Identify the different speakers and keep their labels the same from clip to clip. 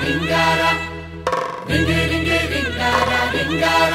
Speaker 1: ರಿಂಗಾರ ರಿಂಗಿ ರಿಂಗಿ ರಿಂಗಾರ ರಿಂಗಾರ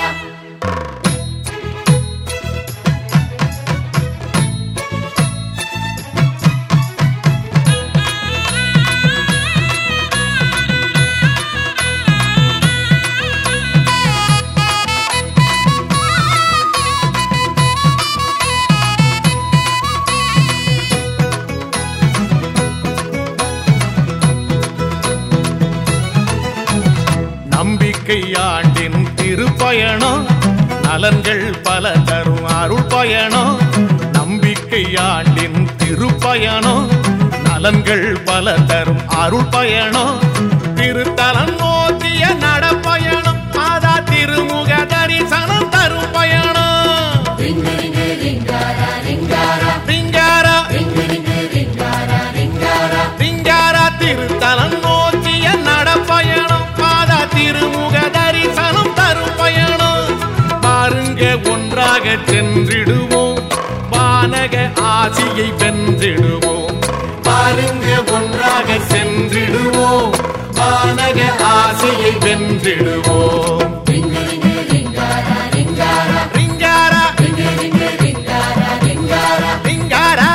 Speaker 2: நம்பிக்கை ஆண்டின் திருப்பயணம் நலன்கள் பல தரும் அருள் பயணம் நம்பிக்கை ஆண்டின் திருப்பயணம் நலன்கள் பல தரும் அருள் பயணம் திருத்தலம் நோக்கிய நடப்பயணம் மாதா திருமுக தரிசனம் தரும் பயணம்
Speaker 1: ರಿಂಗಿ ರಿಂಗಿ ರಿಂಗಾರ ರಿಂಗಾರ
Speaker 2: ரிங்காரா
Speaker 1: ರಿಂಗಿ ರಿಂಗಿ ರಿಂಗಾರ ರಿಂಗಾರ
Speaker 2: ரிங்காரா திருத்தலம் நோக்கிய நடப்பயணம் மாதா திருமுக தரிசனம் தரும் பயணம் பாருங்க ஒன்றாக சென்றிடுவோம் வானக ஆசியை வென்றிடுவோம் பாருங்க ஒன்றாக சென்றிடுவோம் வானக ஆசையை வென்றிடுவோம்
Speaker 1: ರಿಂಗಿ ರಿಂಗಿ ರಿಂಗಾರ ರಿಂಗಾರ
Speaker 2: ரிங்காரா
Speaker 1: ರಿಂಗಿ ರಿಂಗಿ ರಿಂಗಾರ ರಿಂಗಾರ
Speaker 2: ரிங்காரா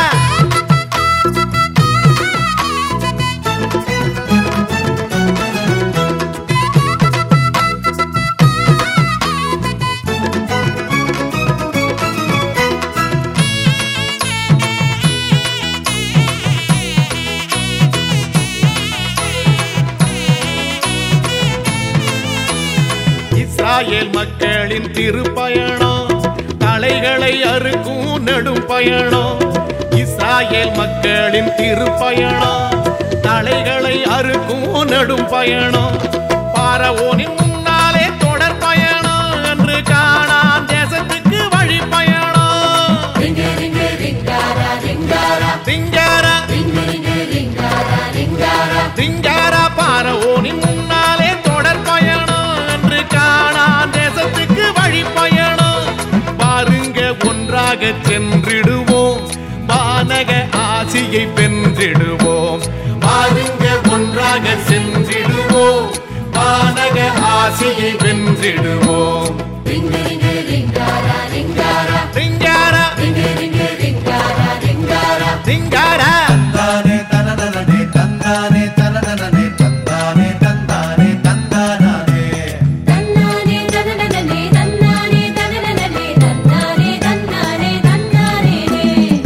Speaker 2: இஸ்ராயேல் மக்களின் திருப்பயணம் தலைகளை அறுக்கும் நெடும் பயணம் இஸ்ராயேல் மக்களின் திருப்பயணம் தலைகளை அறுக்கும் நெடும் பயணம் பாரவோனின் முன்னாலே தொடர் பயணம் என்று காணான் தேசத்துக்கு வழி பயணம்
Speaker 1: ರಿಂಗಿ ರಿಂಗಿ ರಿಂಗಾರ ರಿಂಗಾರ
Speaker 2: திங்கார
Speaker 1: ರಿಂಗಿ ರಿಂಗಿ ರಿಂಗಾರ ರಿಂಗಾರ
Speaker 2: திங்கார பாரவோனின் முன்னாலே தொடர் பயணம் என்று காணான் தேசத்துக்கு வழி பயணம் பாருங்க ஒன்றாக சென்றிடுவோம் வானக ஆசியை வென்றிடுவோம் பாருங்க ஒன்றாக சென்றிடுவோம் வானக ஆசியை வென்றிடுவோம்
Speaker 1: ರಿಂಗಿ ರಿಂಗಿ ರಿಂಗಾರ ರಿಂಗಾರ
Speaker 2: திங்கார
Speaker 1: ರಿಂಗಿ ರಿಂಗಿ ರಿಂಗಾರ ರಿಂಗಾರ
Speaker 2: திங்கார
Speaker 3: ತಂದಾನೆ ತನನನನೆ ತಂದಾನೆ ತನನನನೆ ತಂದಾನೆ ತಂದಾನೆ ತಂದಾನಾನೆ
Speaker 1: தன்னானே தனனனனே தன்னானே தனனனனே தன்னானே தன்னானே தன்னானே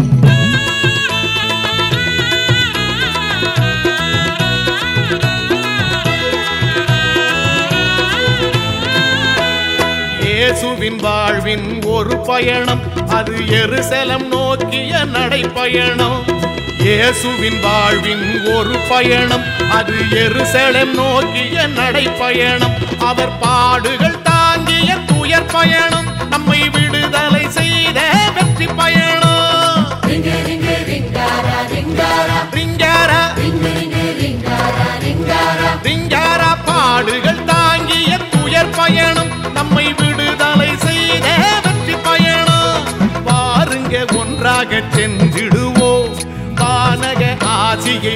Speaker 2: இயேசுவின் வாழ்வின் ஒரு பயணம் அது எருசலம் நோக்கிய நடைப்பயணம் இயேசுவின் வாழ்வின் ஒரு பயணம் அது எருசலம் நோக்கிய நடைப்பயணம் அவர் பாடுகள் தாங்கிய துயர் பயணம் நம்மை விடுதலை செய்த வெற்றி பயணம்
Speaker 1: ರಿಂಗಿ ರಿಂಗಿ ರಿಂಗಾರ ರಿಂಗಾರ
Speaker 2: ரிங்காரா
Speaker 1: ರಿಂಗಿ ರಿಂಗಿ ರಿಂಗಾರ ರಿಂಗಾರ
Speaker 2: ரிங்கார பாடுகள் தாங்கிய துயர் பயணம் நம்மை விடுதலை செய்த வெற்றி பயணம் பாருங்க ஒன்றாக சென்றிடுவோம் வானக ஆசியை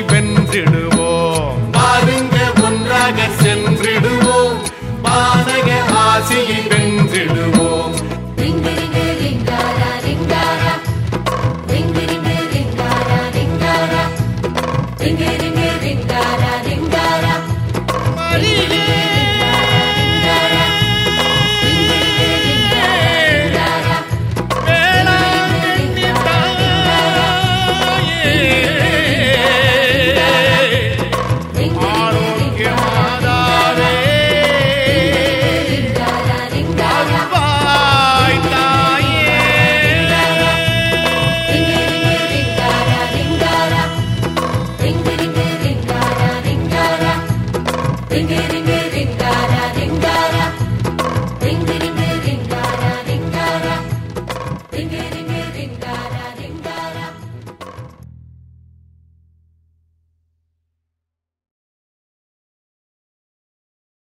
Speaker 2: வென்றிடுவோம் பாருங்க ஒன்றாக சென்றிடுவோம் வானக ஆசியை